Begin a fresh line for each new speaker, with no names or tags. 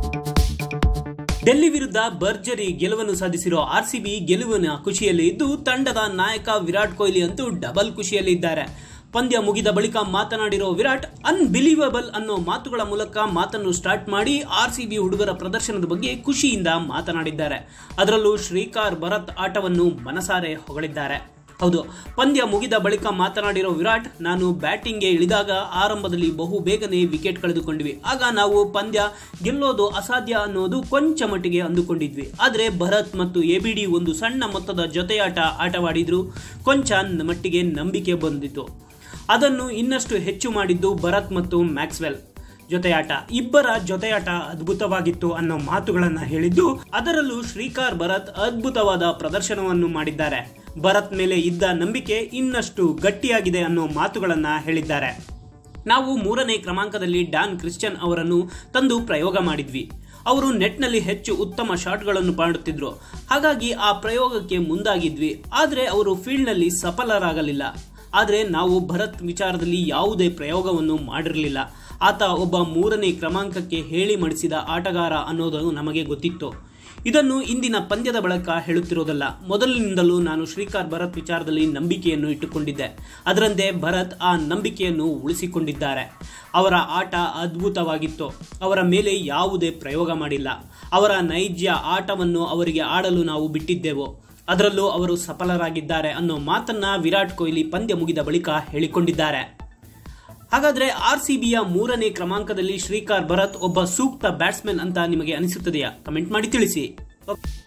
ಡೆಲ್ಲಿ ವಿರುದ್ಧ ಭರ್ಜರಿ ಗೆಲುವನ್ನು ಸಾಧಿಸಿರೋ ಆರ್ಸಿಬಿ ಗೆಲುವಿನ ಖುಷಿಯಲ್ಲಿ ಇದ್ದು ತಂಡದ ನಾಯಕ ವಿರಾಟ್ ಕೊಹ್ಲಿ ಅಂತೂ ಡಬಲ್ ಖುಷಿಯಲ್ಲಿ ಇದ್ದಾರೆ ಪಂದ್ಯ ಮುಗಿದ ಬಳಿಕ ಮಾತನಾಡಿರೋ ವಿರಾಟ್ ಅನ್ಬಿಲೀವಬಲ್ ಅನ್ನೋ ಮಾತುಗಳ ಮೂಲಕ ಮಾತನ್ನು ಸ್ಟಾರ್ಟ್ ಮಾಡಿ ಆರ್ಸಿಬಿ ಹುಡುಗರ ಪ್ರದರ್ಶನದ ಬಗ್ಗೆ ಖುಷಿಯಿಂದ ಮಾತನಾಡಿದ್ದಾರೆ ಅದರಲ್ಲೂ ಶ್ರೀಕಾರ್ ಭರತ್ ಆಟವನ್ನು ಮನಸಾರೆ ಹೊಗಳಿದ್ದಾರೆ ಹೌದು ಪಂದ್ಯ ಮುಗಿದ ಬಳಿಕ ಮಾತನಾಡಿರೋ ವಿರಾಟ್ ನಾನು ಬ್ಯಾಟಿಂಗ್ಗೆ ಇಳಿದಾಗ ಆರಂಭದಲ್ಲಿ ಬಹು ಬೇಗನೆ ವಿಕೆಟ್ ಕಳೆದುಕೊಂಡ್ವಿ ಆಗ ನಾವು ಪಂದ್ಯ ಗೆಲ್ಲೋದು ಅಸಾಧ್ಯ ಅನ್ನೋದು ಕೊಂಚ ಮಟ್ಟಿಗೆ ಅಂದುಕೊಂಡಿದ್ವಿ ಆದರೆ ಭರತ್ ಮತ್ತು ಎಬಿಡಿ ಒಂದು ಸಣ್ಣ ಮೊತ್ತದ ಜೊತೆಯಾಟ ಆಟವಾಡಿದ್ರು ಕೊಂಚ ಮಟ್ಟಿಗೆ ನಂಬಿಕೆ ಬಂದಿತು ಅದನ್ನು ಇನ್ನಷ್ಟು ಹೆಚ್ಚು ಮಾಡಿದ್ದು ಭರತ್ ಮತ್ತು ಮ್ಯಾಕ್ಸ್ವೆಲ್ ಜೊತೆಯಾಟ ಇಬ್ಬರ ಜೊತೆಯಾಟ ಅದ್ಭುತವಾಗಿತ್ತು ಅನ್ನೋ ಮಾತುಗಳನ್ನ ಹೇಳಿದ್ದು ಅದರಲ್ಲೂ ಶ್ರೀಕಾರ್ ಭರತ್ ಅದ್ಭುತವಾದ ಪ್ರದರ್ಶನವನ್ನು ಮಾಡಿದ್ದಾರೆ ಭರತ್ ಮೇಲೆ ಇದ್ದ ನಂಬಿಕೆ ಇನ್ನಷ್ಟು ಗಟ್ಟಿಯಾಗಿದೆ ಅನ್ನೋ ಮಾತುಗಳನ್ನ ಹೇಳಿದ್ದಾರೆ ನಾವು ಮೂರನೇ ಕ್ರಮಾಂಕದಲ್ಲಿ ಡಾನ್ ಕ್ರಿಶ್ಚಿಯನ್ ಅವರನ್ನು ತಂದು ಪ್ರಯೋಗ ಮಾಡಿದ್ವಿ ಅವರು ನೆಟ್ನಲ್ಲಿ ಹೆಚ್ಚು ಉತ್ತಮ ಶಾಟ್ಗಳನ್ನು ಮಾಡುತ್ತಿದ್ರು ಹಾಗಾಗಿ ಆ ಪ್ರಯೋಗಕ್ಕೆ ಮುಂದಾಗಿದ್ವಿ ಆದರೆ ಅವರು ಫೀಲ್ಡ್ನಲ್ಲಿ ಸಫಲರಾಗಲಿಲ್ಲ ಆದರೆ ನಾವು ಭರತ್ ವಿಚಾರದಲ್ಲಿ ಯಾವುದೇ ಪ್ರಯೋಗವನ್ನು ಮಾಡಿರಲಿಲ್ಲ ಆತ ಒಬ್ಬ ಮೂರನೇ ಕ್ರಮಾಂಕಕ್ಕೆ ಹೇಳಿ ಮಾಡಿಸಿದ ಆಟಗಾರ ಅನ್ನೋದು ನಮಗೆ ಗೊತ್ತಿತ್ತು ಇದನ್ನು ಇಂದಿನ ಪಂದ್ಯದ ಬಳಿಕ ಹೇಳುತ್ತಿರೋದಲ್ಲ ಮೊದಲಿನಿಂದಲೂ ನಾನು ಶ್ರೀಕಾರ್ ಭರತ್ ವಿಚಾರದಲ್ಲಿ ನಂಬಿಕೆಯನ್ನು ಇಟ್ಟುಕೊಂಡಿದ್ದೆ ಅದರಂತೆ ಭರತ್ ಆ ನಂಬಿಕೆಯನ್ನು ಉಳಿಸಿಕೊಂಡಿದ್ದಾರೆ ಅವರ ಆಟ ಅದ್ಭುತವಾಗಿತ್ತು ಅವರ ಮೇಲೆ ಯಾವುದೇ ಪ್ರಯೋಗ ಮಾಡಿಲ್ಲ ಅವರ ನೈಜ ಆಟವನ್ನು ಅವರಿಗೆ ಆಡಲು ನಾವು ಬಿಟ್ಟಿದ್ದೆವು ಅದರಲ್ಲೂ ಅವರು ಸಫಲರಾಗಿದ್ದಾರೆ ಅನ್ನೋ ಮಾತನ್ನ ವಿರಾಟ್ ಕೊಹ್ಲಿ ಪಂದ್ಯ ಮುಗಿದ ಬಳಿಕ ಹೇಳಿಕೊಂಡಿದ್ದಾರೆ ಹಾಗಾದ್ರೆ ಆರ್ ಸಿಬಿಯ ಮೂರನೇ ಕ್ರಮಾಂಕದಲ್ಲಿ ಶ್ರೀಕಾರ್ ಭರತ್ ಒಬ್ಬ ಸೂಕ್ತ ಬ್ಯಾಟ್ಸ್ಮನ್ ಅಂತ ನಿಮಗೆ ಅನಿಸುತ್ತದೆಯಾ ಕಮೆಂಟ್ ಮಾಡಿ ತಿಳಿಸಿ